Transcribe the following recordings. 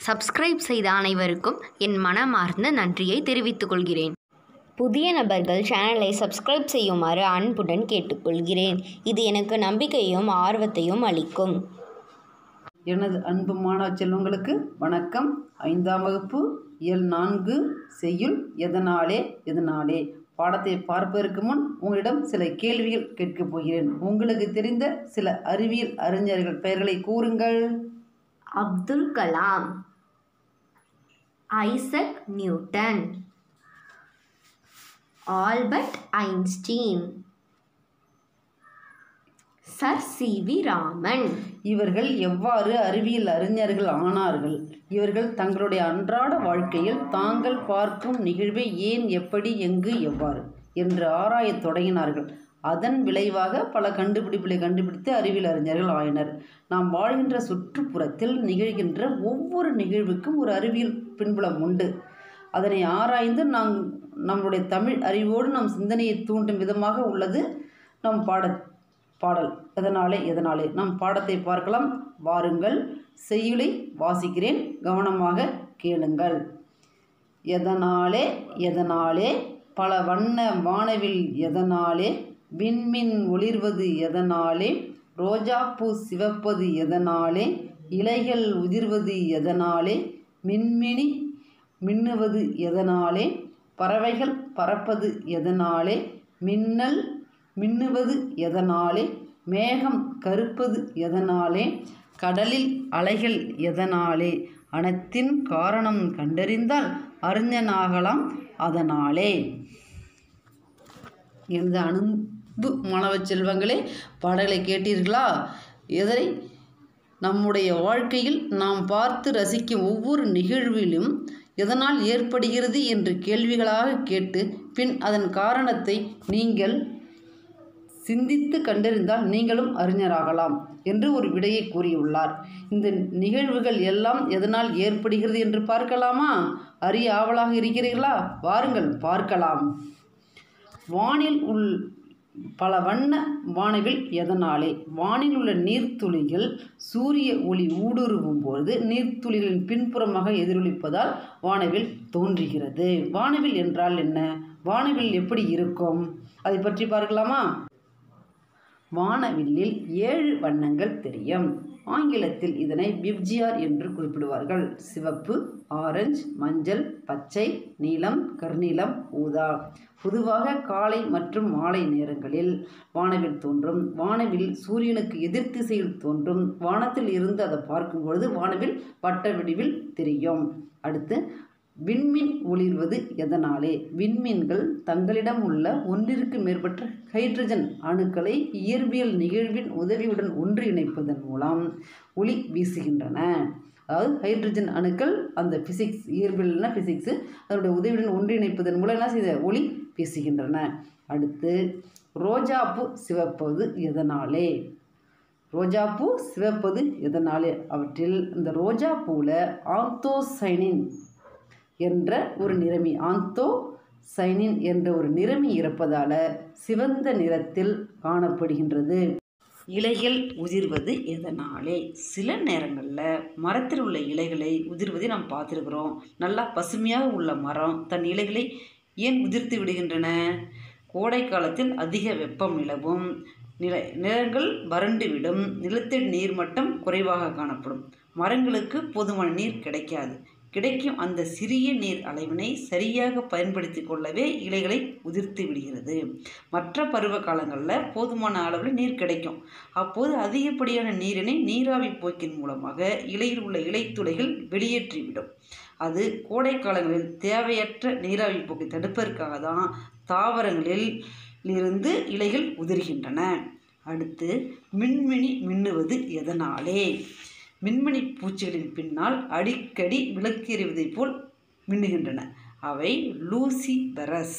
subscribe செய்த அனைவருக்கும் என் மனமார்ந்த நன்றியை தெரிவித்துக் கொள்கிறேன் புதிய நபர்கள் சேனலை சப்ஸ்கிரைப் செய்யுமாறு அன்புடன் கேட்டுக்கொள்கிறேன் இது எனக்கு நம்பிக்கையும் ஆர்வத்தையும் அளிக்கும் எனது அன்பு மாணவ செல்வங்களுக்கு வணக்கம் ஐந்தாம் வகுப்பு இயல் நான்கு செய்யுள் எதனாலே எதனாலே பாடத்தை பார்ப்பதற்கு முன் உங்களிடம் சில கேள்விகள் கேட்கப் போகிறேன் உங்களுக்கு தெரிந்த சில அறிவியல் அறிஞர்கள் பெயர்களை கூறுங்கள் Abdul Kalam Isaac Newton Albert Einstein Sir C V Raman இவர்கள் எவ்வாறு அறிவியல் அறிஞர்கள் ஆனார்கள் இவர்கள் தங்களுடைய அன்றாட வாழ்க்கையில் தாங்கள் பார்க்கும் நிகழ்வை ஏன் எப்படி எங்கு எவ்வாறு என்று ஆராயத் தொடங்கினார்கள் அதன் விளைவாக பல கண்டுபிடிப்புகளை கண்டுபிடித்து அறிவியல் அறிஞர்கள் ஆயினர் நாம் வாழ்கின்ற சுற்றுப்புறத்தில் நிகழ்கின்ற ஒவ்வொரு நிகழ்வுக்கும் ஒரு அறிவியல் பின்புலம் உண்டு அதனை ஆராய்ந்து நாம் நம்முடைய தமிழ் அறிவோடு நம் சிந்தனையை தூண்டும் விதமாக உள்ளது நம் பாட பாடல் எதனாலே எதனாலே நம் பாடத்தை பார்க்கலாம் வாருங்கள் செய்யுளை வாசிக்கிறேன் கவனமாக கேளுங்கள் எதனாலே எதனாலே பல வண்ண வானவில் எதனாலே விண்மின் ஒளிர்வது எதனாலே ரோஜாப்பூ சிவப்பது எதனாலே இலைகள் உதிர்வது எதனாலே மின்மினி மின்னுவது எதனாலே பறவைகள் பறப்பது எதனாலே மின்னல் மின்னுவது எதனாலே மேகம் கருப்பது எதனாலே கடலில் அலைகள் எதனாலே அனைத்தின் காரணம் கண்டறிந்தால் அறிஞனாகலாம் அதனாலே எனது அன்பு மாணவ செல்வங்களே பாடலை கேட்டீர்களா எதை நம்முடைய வாழ்க்கையில் நாம் பார்த்து ரசிக்கும் ஒவ்வொரு நிகழ்விலும் எதனால் ஏற்படுகிறது என்று கேள்விகளாக கேட்டு பின் அதன் காரணத்தை நீங்கள் சிந்தித்து கண்டறிந்தால் நீங்களும் அறிஞராகலாம் என்று ஒரு விடையை கூறியுள்ளார் இந்த நிகழ்வுகள் எல்லாம் எதனால் ஏற்படுகிறது என்று பார்க்கலாமா அறிய ஆவலாக இருக்கிறீர்களா வாருங்கள் பார்க்கலாம் வானில் உள் பல வண்ண வானவில் எதனாலே வானில் உள்ள நீர்த்துளிகள் சூரிய ஒளி ஊடுருவும் பொழுது நீர்த்துளிகளின் பின்புறமாக எதிரொலிப்பதால் வானவில் தோன்றுகிறது வானவில் என்றால் என்ன வானவில் எப்படி இருக்கும் அதை பற்றி பார்க்கலாமா வானவில்லில் ஏழு வண்ணங்கள் தெரியும் ஆங்கிலத்தில் இதனை பிப்ஜியார் என்று குறிப்பிடுவார்கள் சிவப்பு ஆரஞ்சு மஞ்சள் பச்சை நீலம் கருநீலம் ஊதா பொதுவாக காலை மற்றும் மாலை நேரங்களில் வானவில் தோன்றும் வானவில் சூரியனுக்கு எதிர் திசையில் தோன்றும் வானத்தில் இருந்து அதை பார்க்கும் பொழுது வானவில் வட்ட வடிவில் தெரியும் அடுத்து விண்மீன் ஒளிர்வது எதனாலே விண்மீன்கள் தங்களிடம் உள்ள ஒன்றிற்கு மேற்பட்ட ஹைட்ரஜன் அணுக்களை இயற்பியல் நிகழ்வின் உதவியுடன் ஒன்றிணைப்பதன் மூலம் ஒளி வீசுகின்றன அதாவது ஹைட்ரஜன் அணுக்கள் அந்த ஃபிசிக்ஸ் இயற்பியல்னா ஃபிசிக்ஸு அதனுடைய உதவியுடன் ஒன்றிணைப்பதன் மூலம் என்ன செய்த ஒளி வீசுகின்றன அடுத்து ரோஜாப்பூ சிவப்பது எதனாலே ரோஜாப்பூ சிவப்பது எதனாலே அவற்றில் இந்த ரோஜாப்பூவில் ஆந்தோசைனின் என்ற ஒரு நிறமி ஆந்தோ சைனின் என்ற ஒரு நிறமி இருப்பதால் சிவந்த நிறத்தில் காணப்படுகின்றது இலைகள் உதிர்வது எதனாலே சில நேரங்களில் மரத்தில் உள்ள இலைகளை உதிர்வதை நாம் பார்த்துருக்குறோம் நல்லா பசுமையாக உள்ள மரம் தன் இலைகளை ஏன் உதிர்த்து விடுகின்றன கோடை காலத்தில் அதிக வெப்பம் நிலவும் நில நிலங்கள் வறண்டுவிடும் நிலத்தடி நீர்மட்டம் குறைவாக காணப்படும் மரங்களுக்கு போதுமான நீர் கிடைக்காது கிடைக்கும் அந்த சிறிய நீர் அளவினை சரியாக பயன்படுத்தி கொள்ளவே இலைகளை உதிர்த்து விடுகிறது மற்ற பருவ காலங்களில் போதுமான அளவில் நீர் கிடைக்கும் அப்போது அதிகப்படியான நீரினை நீராவி போக்கின் மூலமாக இலையில் உள்ள இலைத்துளைகள் வெளியேற்றிவிடும் அது கோடை காலங்களில் தேவையற்ற நீராவி போக்கை தடுப்பதற்காக தான் தாவரங்களில் இருந்து இலைகள் உதிர்கின்றன அடுத்து மின்மினி மின்னுவது எதனாலே மின்மணி பூச்சிகளின் பின்னால் அடிக்கடி விளக்கு எறிவதைப் போல் மின்னுகின்றன அவை லூசி பெரஸ்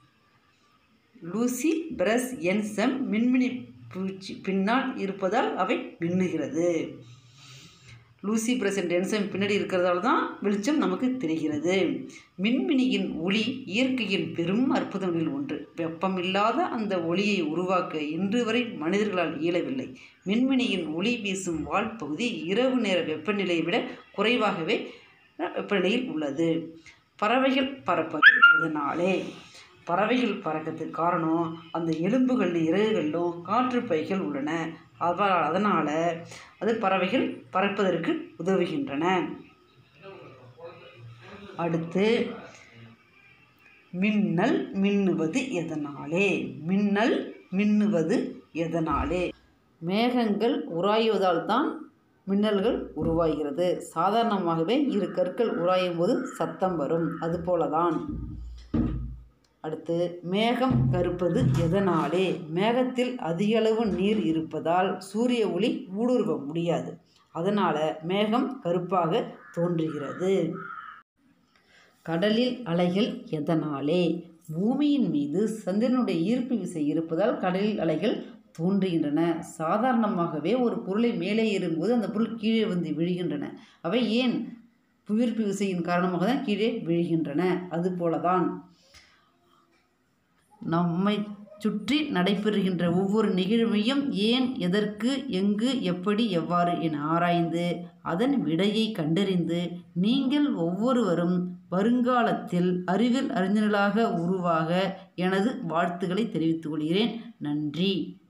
லூசி பெரஸ் என்சம் மின்மினி பூச்சி பின்னால் இருப்பதால் அவை மின்னுகிறது லூசி பிரசன்ட் என்சைம் பின்னாடி இருக்கிறதால தான் வெளிச்சம் நமக்கு தெரிகிறது மின்மினியின் ஒளி இயற்கையின் பெரும் அற்புதங்களில் ஒன்று வெப்பமில்லாத அந்த ஒளியை உருவாக்க இன்று வரை மனிதர்களால் இயலவில்லை மின்மினியின் ஒளி வீசும் வால் பகுதி இரவு நேர வெப்பநிலையை விட குறைவாகவே வெப்பநிலையில் உள்ளது பறவைகள் பறப்பது எதனாலே பறவைகள் பறக்கிறதுக்கு காரணம் அந்த எலும்புகள் இறகுகளிலும் காற்று பைகள் உள்ளன அவ- அதனால அது பறவைகள் பறப்பதற்கு உதவுகின்றன அடுத்து மின்னல் மின்னுவது எதனாலே மின்னல் மின்னுவது எதனாலே மேகங்கள் உராயுவதால் தான் மின்னல்கள் உருவாகிறது சாதாரணமாகவே இரு கற்கள் உராயும் போது சத்தம் வரும் அதுபோல தான் அடுத்து மேகம் கருப்பது எதனாலே மேகத்தில் அதிகளவு நீர் இருப்பதால் சூரிய ஒளி ஊடுருவ முடியாது அதனால் மேகம் கருப்பாக தோன்றுகிறது கடலில் அலைகள் எதனாலே பூமியின் மீது சந்திரனுடைய ஈர்ப்பு விசை இருப்பதால் கடலில் அலைகள் தோன்றுகின்றன சாதாரணமாகவே ஒரு பொருளை மேலே ஏறும்போது அந்த பொருள் கீழே வந்து விழுகின்றன அவை ஏன் புவியீர்ப்பு விசையின் காரணமாக தான் கீழே விழுகின்றன அதுபோல தான் நம்மை சுற்றி நடைபெறுகின்ற ஒவ்வொரு நிகழ்வையும் ஏன் எதற்கு எங்கு எப்படி எவ்வாறு என ஆராய்ந்து அதன் விடையை கண்டறிந்து நீங்கள் ஒவ்வொருவரும் வருங்காலத்தில் அறிவியல் அறிஞர்களாக உருவாக எனது வாழ்த்துக்களை தெரிவித்துக் கொள்கிறேன் நன்றி